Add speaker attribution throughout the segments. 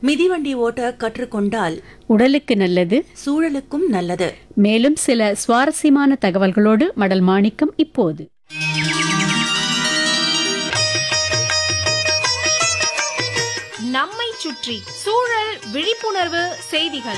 Speaker 1: மிதிவண்டி ஓட்ட கற்றுக்கொண்டால்
Speaker 2: உடலுக்கு நல்லது
Speaker 1: சூழலுக்கும் நல்லது
Speaker 2: மேலும் சில சுவாரஸ்யமான தகவல்களோடு மடல் மாணிக்கம் இப்போது
Speaker 3: நம்மை சுற்றி சூழல் விழிப்புணர்வு செய்திகள்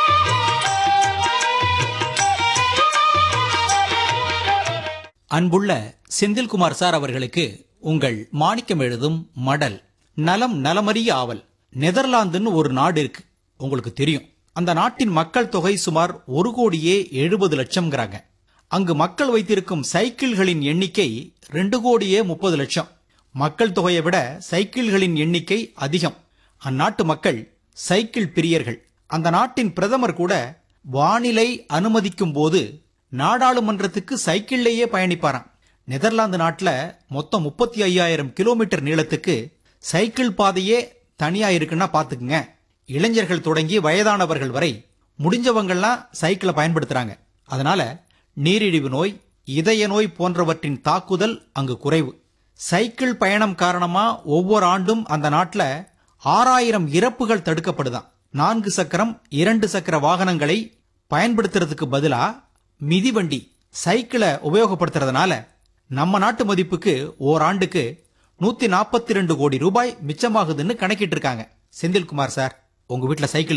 Speaker 4: அன்புள்ள செந்தில்குமார் சார் அவர்களுக்கு உங்கள் மாணிக்கம் எழுதும் மடல் நலம் நலமறிய ஆவல் நெதர்லாந்துன்னு ஒரு நாடு இருக்கு உங்களுக்கு தெரியும் அந்த நாட்டின் மக்கள் தொகை சுமார் ஒரு கோடியே எழுபது லட்சம்ங்கிறாங்க அங்கு மக்கள் வைத்திருக்கும் சைக்கிள்களின் எண்ணிக்கை ரெண்டு கோடியே முப்பது லட்சம் மக்கள் தொகையை விட சைக்கிள்களின் எண்ணிக்கை அதிகம் அந்நாட்டு மக்கள் சைக்கிள் பிரியர்கள் அந்த நாட்டின் பிரதமர் கூட வானிலை அனுமதிக்கும் போது நாடாளுமன்றத்துக்கு சைக்கிள்லேயே பயணிப்பாராம் நெதர்லாந்து நாட்டுல மொத்தம் முப்பத்தி ஐயாயிரம் கிலோமீட்டர் நீளத்துக்கு சைக்கிள் பாதையே தனியா இருக்குன்னா பாத்துக்குங்க இளைஞர்கள் தொடங்கி வயதானவர்கள் வரை முடிஞ்சவங்கெல்லாம் சைக்கிளை பயன்படுத்துறாங்க அதனால நீரிழிவு நோய் இதய நோய் போன்றவற்றின் தாக்குதல் அங்கு குறைவு சைக்கிள் பயணம் காரணமா ஒவ்வொரு ஆண்டும் அந்த நாட்டுல ஆறாயிரம் இறப்புகள் தடுக்கப்படுதாம் நான்கு சக்கரம் இரண்டு சக்கர வாகனங்களை பயன்படுத்துறதுக்கு பதிலா மிதிவண்டி சைக்கிளை உபயோகப்படுத்துறதுனால நம்ம நாட்டு மதிப்புக்கு ஓராண்டுக்கு நூத்தி நாற்பத்தி ரெண்டு கோடி ரூபாய் மிச்சமாகுதுன்னு கணக்கிட்டு இருக்காங்க செந்தில்குமார் சார் உங்க வீட்ல சைக்கிள்